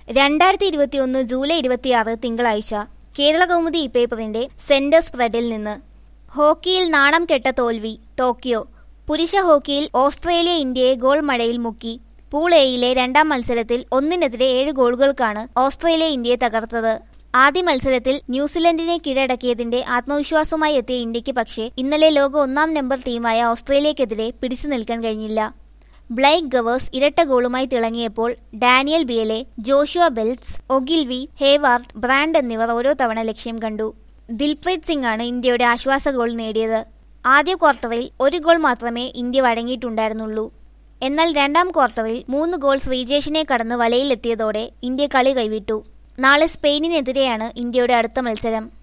രണ്ടായിരത്തി ഇരുപത്തിയൊന്ന് ജൂലൈ ഇരുപത്തിയാറ് തിങ്കളാഴ്ച കേരള കൗമുദി ഈ പേപ്പറിന്റെ സെന്റർ സ്പ്രെഡിൽ നിന്ന് ഹോക്കിയിൽ നാണം കെട്ട തോൽവി ടോക്കിയോ പുരുഷ ഹോക്കിയിൽ ഓസ്ട്രേലിയ ഇന്ത്യയെ ഗോൾ മഴയിൽ മുക്കി പൂൾ എയിലെ രണ്ടാം മത്സരത്തിൽ ഒന്നിനെതിരെ ഏഴ് ഗോളുകൾക്കാണ് ഓസ്ട്രേലിയ ഇന്ത്യയെ തകർത്തത് ആദ്യ മത്സരത്തിൽ ന്യൂസിലൻഡിനെ കീഴടക്കിയതിന്റെ ആത്മവിശ്വാസവുമായി എത്തിയ ഇന്ത്യക്ക് പക്ഷേ ഇന്നലെ ലോക ഒന്നാം നമ്പർ ടീമായ ഓസ്ട്രേലിയക്കെതിരെ പിടിച്ചു നിൽക്കാൻ കഴിഞ്ഞില്ല ബ്ലൈക്ക് ഗവേഴ്സ് ഇരട്ട ഗോളുമായി തിളങ്ങിയപ്പോൾ Daniel Beale Joshua Beltz Ogilvie Hayward Brand എന്നിവർ ഓരോ തവണ ലക്ഷ്യം കണ്ടു ദിൽപ്രീത് സിംഗ് ആണ് ഇന്ത്യയുടെ ആശ്വാസ ഗോൾ നേടിയത് ആദ്യ ക്വാർട്ടറിൽ ഒരു ഗോൾ മാത്രമേ ഇന്ത്യ വഴങ്ങിയിട്ടുണ്ടായിരുന്നുള്ളൂ എന്നാൽ രണ്ടാം ക്വാർട്ടറിൽ മൂന്ന് ഗോൾ ശ്രീജേഷിനെ കടന്ന് വലയിലെത്തിയതോടെ ഇന്ത്യ കളി കൈവിട്ടു നാളെ സ്പെയിനിനെതിരെയാണ് ഇന്ത്യയുടെ അടുത്ത മത്സരം